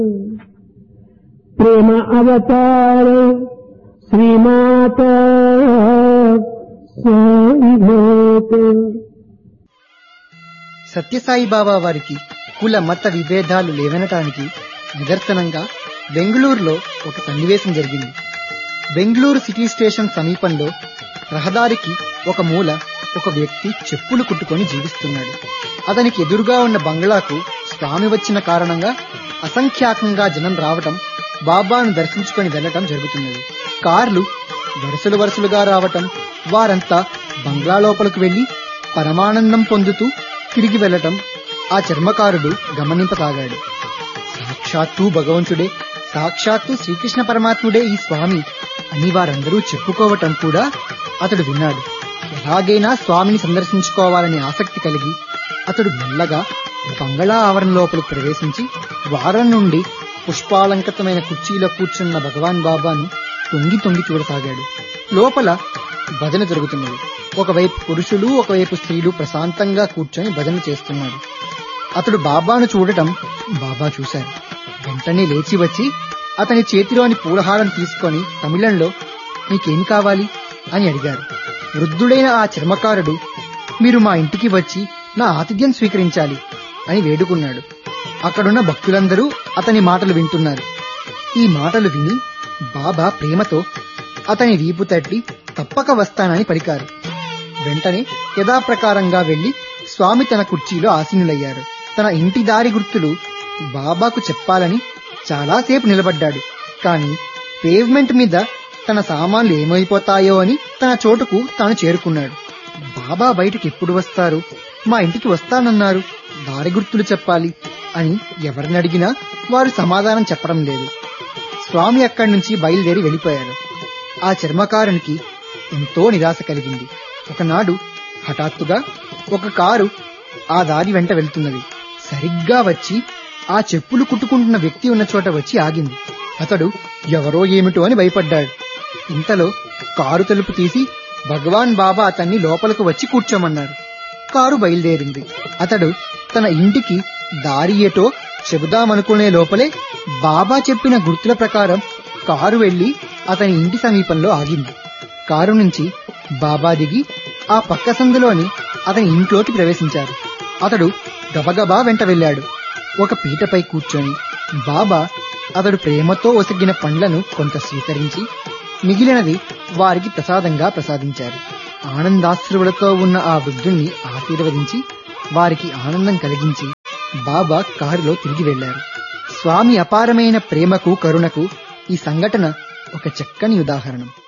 ప్రేమ అవతార శ్రీమాత సాయిమాత సత్యసాయి బాబా వారికి కుల మత విభేదాలు లేవనటానికి నిదర్శనంగా బెంగళూరులో ఒక సన్నివేశం జరిగింది బెంగళూరు సిటీ స్టేషన్ సమీపంలో రహదారికి ఒక మూల ఒక వ్యక్తి చెప్పులు కుట్టుకొని జీవిస్తున్నాడు అతనికి ఎదురుగా ఉన్న బంగ్లాకు స్వామి వచ్చిన కారణంగా అసంఖ్యాకంగా జనం రావటం బాబాను దర్శించుకొని వెళ్లటం జరుగుతున్నది కార్లు వరుసలు వరుసలుగా రావటం వారంతా బంగ్లా లోపలకు వెళ్లి పరమానందం పొందుతూ తిరిగి వెళ్లటం ఆ చర్మకారుడు గమనింపసాగాడు సాక్షాత్తు భగవంతుడే సాక్షాత్తు శ్రీకృష్ణ పరమాత్ముడే ఈ స్వామి అని వారందరూ చెప్పుకోవటం కూడా అతడు విన్నాడు ఎలాగైనా స్వామిని సందర్శించుకోవాలని ఆసక్తి కలిగి అతడు మెల్లగా బంగళా ఆవరణ లోపలికి ప్రవేశించి వారం నుండి పుష్పాలంకృతమైన కుర్చీలో కూర్చున్న భగవాన్ బాబాను తొంగి తొంగి చూడసాగాడు లోపల భజన జరుగుతున్నది ఒకవైపు పురుషులు ఒకవైపు స్త్రీలు ప్రశాంతంగా కూర్చొని భజన చేస్తున్నారు అతడు బాబాను చూడటం బాబా చూశారు వెంటనే లేచి వచ్చి అతని చేతిలోని పూలహారం తీసుకొని తమిళంలో మీకేం కావాలి అని అడిగారు వృద్ధుడైన ఆ చర్మకారుడు మీరు మా ఇంటికి వచ్చి నా ఆతిథ్యం స్వీకరించాలి అని వేడుకున్నాడు అక్కడున్న భక్తులందరూ అతని మాటలు వింటున్నారు ఈ మాటలు విని బాబా ప్రేమతో అతని వీపు తట్టి తప్పక వస్తానని పలికారు వెంటనే యథాప్రకారంగా వెళ్లి స్వామి తన కుర్చీలో ఆసీనులయ్యారు తన ఇంటి దారి గుర్తులు బాబాకు చెప్పాలని చాలాసేపు నిలబడ్డాడు కాని పేవ్మెంట్ మీద తన సామాన్లు ఏమైపోతాయో అని తన చోటుకు తాను చేరుకున్నాడు బాబా బయటికి ఎప్పుడు వస్తారు మా ఇంటికి వస్తానన్నారు దారి గుర్తులు చెప్పాలి అని ఎవరిని అడిగినా వారు సమాధానం చెప్పడం లేదు స్వామి అక్కడి నుంచి బయలుదేరి వెళ్ళిపోయారు ఆ చర్మకారునికి ఎంతో నిరాశ కలిగింది ఒకనాడు హఠాత్తుగా ఒక కారు ఆ దారి వెంట వెళ్తున్నది సరిగ్గా వచ్చి ఆ చెప్పులు కుట్టుకుంటున్న వ్యక్తి ఉన్న చోట వచ్చి ఆగింది అతడు ఎవరో ఏమిటో అని భయపడ్డాడు ఇంతలో కారు తలుపు తీసి భగవాన్ బాబా అతన్ని లోపలకు వచ్చి కూర్చోమన్నారు కారు బయలుదేరింది అతడు తన ఇంటికి దారి ఏటో చెబుదామనుకునే లోపలే బాబా చెప్పిన గుర్తుల ప్రకారం కారు వెళ్లి అతని ఇంటి సమీపంలో ఆగింది కారు నుంచి బాబా దిగి ఆ పక్క సందులోని అతని ఇంట్లోకి ప్రవేశించారు అతడు గబగబా వెంట వెళ్ళాడు ఒక పీటపై కూర్చొని బాబా అతడు ప్రేమతో ఒసగిన పండ్లను కొంత స్వీకరించి మిగిలినది వారికి ప్రసాదంగా ప్రసాదించారు ఆనందాశ్రువులతో ఉన్న ఆ వృద్ధుణ్ణి ఆశీర్వదించి వారికి ఆనందం కలిగించి బాబా కారులో తిరిగి వెళ్లారు స్వామి అపారమైన ప్రేమకు కరుణకు ఈ సంఘటన ఒక చక్కని ఉదాహరణం